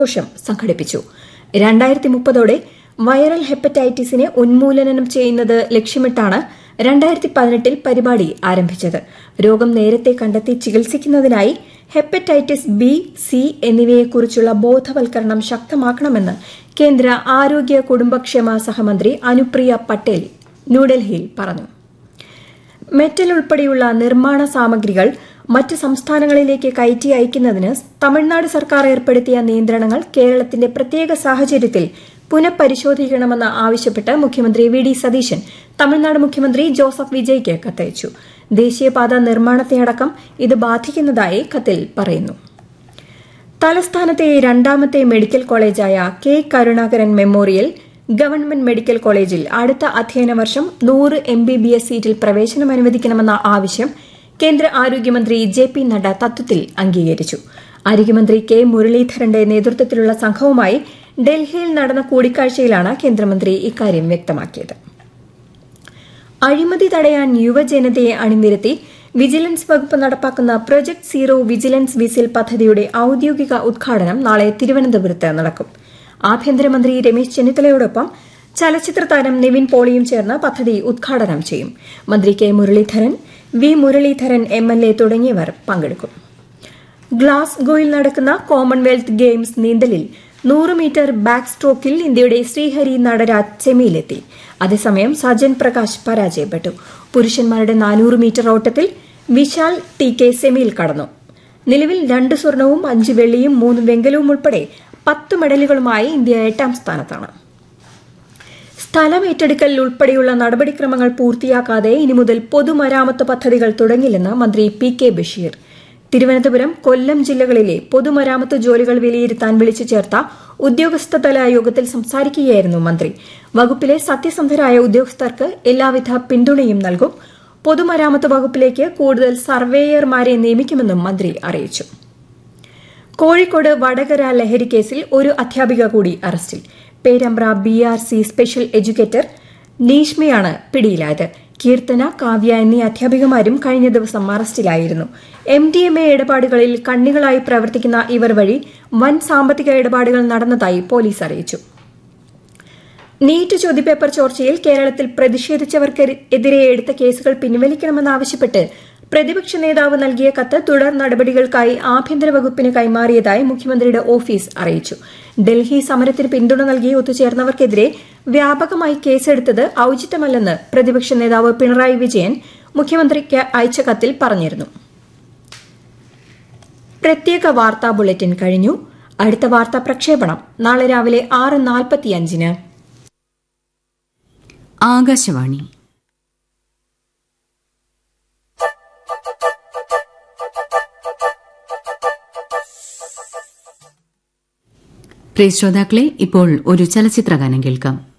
ആഘോഷം സംഘടിപ്പിച്ചു രണ്ടായിരത്തി മുപ്പതോടെ വൈറൽ ഹെപ്പറ്റൈറ്റിസിനെ ഉന്മൂലനം ചെയ്യുന്നത് ലക്ഷ്യമിട്ടാണ് രണ്ടായിരത്തി പതിനെട്ടിൽ പരിപാടി ആരംഭിച്ചത് രോഗം നേരത്തെ കണ്ടെത്തി ചികിത്സിക്കുന്നതിനായി ഹെപ്പറ്റൈറ്റിസ് ബി സി എന്നിവയെക്കുറിച്ചുള്ള ബോധവൽക്കരണം ശക്തമാക്കണമെന്ന് കേന്ദ്ര ആരോഗ്യ കുടുംബക്ഷേമ സഹമന്ത്രി അനുപ്രിയ പട്ടേൽ ന്യൂഡൽഹിയിൽ പറഞ്ഞു മെറ്റൽ ഉൾപ്പെടെയുള്ള നിർമ്മാണ സാമഗ്രികൾ മറ്റ് സംസ്ഥാനങ്ങളിലേക്ക് കയറ്റി അയക്കുന്നതിന് തമിഴ്നാട് സർക്കാർ ഏർപ്പെടുത്തിയ നിയന്ത്രണങ്ങൾ കേരളത്തിന്റെ പ്രത്യേക സാഹചര്യത്തിൽ പുനഃപരിശോധിക്കണമെന്ന് ആവശ്യപ്പെട്ട് മുഖ്യമന്ത്രി വി ഡി സതീശൻ തമിഴ്നാട് മുഖ്യമന്ത്രി ജോസഫ് വിജയ്ക്ക് കത്തയച്ചു ദേശീയപാത നിർമ്മാണത്തെയടക്കം ഇത് ബാധിക്കുന്നതായി കത്തിൽ പറയുന്നു തലസ്ഥാനത്തെ രണ്ടാമത്തെ മെഡിക്കൽ കോളേജായ K Karunakaran memorial government medical കോളേജിൽ അടുത്ത അധ്യയന വർഷം നൂറ് എം ബി ബി എസ് സീറ്റിൽ പ്രവേശനം അനുവദിക്കണമെന്ന ആവശ്യം കേന്ദ്ര ആരോഗ്യമന്ത്രി ജെ പി നഡ്ഡ തത്വത്തിൽ അംഗീകരിച്ചു ആരോഗ്യമന്ത്രി കെ മുരളീധരന്റെ നേതൃത്വത്തിലുള്ള സംഘവുമായി ഡൽഹിയിൽ നടന്ന കൂടിക്കാഴ്ചയിലാണ് കേന്ദ്രമന്ത്രി ഇക്കാര്യം വ്യക്തമാക്കിയത് അഴിമതി തടയാൻ യുവജനതയെ അണിനിരത്തി വിജിലൻസ് വകുപ്പ് നടപ്പാക്കുന്ന പ്രൊജക്ട് സീറോ വിജിലൻസ് വിസിൽ പദ്ധതിയുടെ ഔദ്യോഗിക ഉദ്ഘാടനം നാളെ തിരുവനന്തപുരത്ത് നടക്കും ആഭ്യന്തരമന്ത്രി രമേശ് ചെന്നിത്തലയോടൊപ്പം ചലച്ചിത്ര താരം നിവിൻ പോളിയും ചേർന്ന് പദ്ധതി ഉദ്ഘാടനം ചെയ്യും മന്ത്രി K Muraleedharan V Muraleedharan M L A തുടങ്ങിയവർ പങ്കെടുക്കും ഗ്ലാസ്ഗോയിൽ നടക്കുന്ന കോമൺവെൽത്ത് ഗെയിംസ് നീന്തലിൽ നൂറ് മീറ്റർ ബാക്ക് സ്ട്രോക്കിൽ ഇന്ത്യയുടെ ശ്രീഹരി നടരാജ് സെമിയിലെത്തി അതേസമയം സജൻ പ്രകാശ് പരാജയപ്പെട്ടു പുരുഷന്മാരുടെ നാനൂറ് മീറ്റർ ഓട്ടത്തിൽ വിശാൽ ടി കെ സെമിയിൽ കടന്നു നിലവിൽ രണ്ട് സ്വർണവും അഞ്ച് വെള്ളിയും മൂന്ന് വെങ്കലവും ഉൾപ്പെടെ പത്ത് മെഡലുകളുമായി ഇന്ത്യ എട്ടാം സ്ഥാനത്താണ് സ്ഥലം ഏറ്റെടുക്കൽ ഉൾപ്പെടെയുള്ള നടപടിക്രമങ്ങൾ പൂർത്തിയാക്കാതെ ഇനി മുതൽ പൊതുമരാമത്ത് പദ്ധതികൾ തുടങ്ങില്ലെന്ന് മന്ത്രി പി കെ ബഷീർ തിരുവനന്തപുരം കൊല്ലം ജില്ലകളിലെ പൊതുമരാമത്ത് ജോലികൾ വിലയിരുത്താൻ വിളിച്ചു ചേർത്ത ഉദ്യോഗസ്ഥതല യോഗത്തിൽ സംസാരിക്കുകയായിരുന്നു മന്ത്രി വകുപ്പിലെ സത്യസന്ധരായ ഉദ്യോഗസ്ഥർക്ക് എല്ലാവിധ പിന്തുണയും നൽകും പൊതുമരാമത്ത് വകുപ്പിലേക്ക് കൂടുതൽ സർവേയർമാരെ നിയമിക്കുമെന്നും മന്ത്രി അറിയിച്ചു കോഴിക്കോട് വടകര ലഹരി കേസിൽ ഒരു അധ്യാപിക കൂടി അറസ്റ്റിൽ Perambra B R C special educator നീഷ്മയാണ് പിടിയിലായത് കീർത്തന കാവ്യ എന്നീ അധ്യാപികമാരും കഴിഞ്ഞ ദിവസം അറസ്റ്റിലായിരുന്നു എം ഡി എം എ ഇടപാടുകളിൽ കണ്ണികളായി പ്രവർത്തിക്കുന്ന ഇവർ വഴി വൻ സാമ്പത്തിക ഇടപാടുകൾ നടന്നതായി പോലീസ് അറിയിച്ചു നീറ്റ് ചോദ്യപേപ്പർ ചോർച്ചയിൽ കേരളത്തിൽ പ്രതിഷേധിച്ചവർക്കെതിരെ എടുത്ത കേസുകൾ പിൻവലിക്കണമെന്നാവശ്യപ്പെട്ട് പ്രതിപക്ഷ നേതാവ് നൽകിയ കത്ത് തുടർ നടപടികൾക്കായി ആഭ്യന്തര വകുപ്പിന് കൈമാറിയതായി മുഖ്യമന്ത്രിയുടെ ഓഫീസ് അറിയിച്ചു ഡൽഹി സമരത്തിന് പിന്തുണ നൽകി ഒത്തുചേർന്നവർക്കെതിരെ വ്യാപകമായി കേസെടുത്തത് ഔചിത്യമല്ലെന്ന് പ്രതിപക്ഷ നേതാവ് പിണറായി വിജയൻ മുഖ്യമന്ത്രിക്ക് അയച്ച കത്തിൽ പറഞ്ഞിരുന്നു പ്രത്യേക വാർത്താ ബുള്ളറ്റിൻ കഴിഞ്ഞു അടുത്ത വാർത്താ പ്രക്ഷേപണം നാളെ രാവിലെ ആറ് നാൽപ്പത്തിയഞ്ചിന് ആകാശവാണി പ്രിയ ശ്രോതാക്കളെ ഇപ്പോൾ ഒരു ചലച്ചിത്ര ഗാനം കേൾക്കാം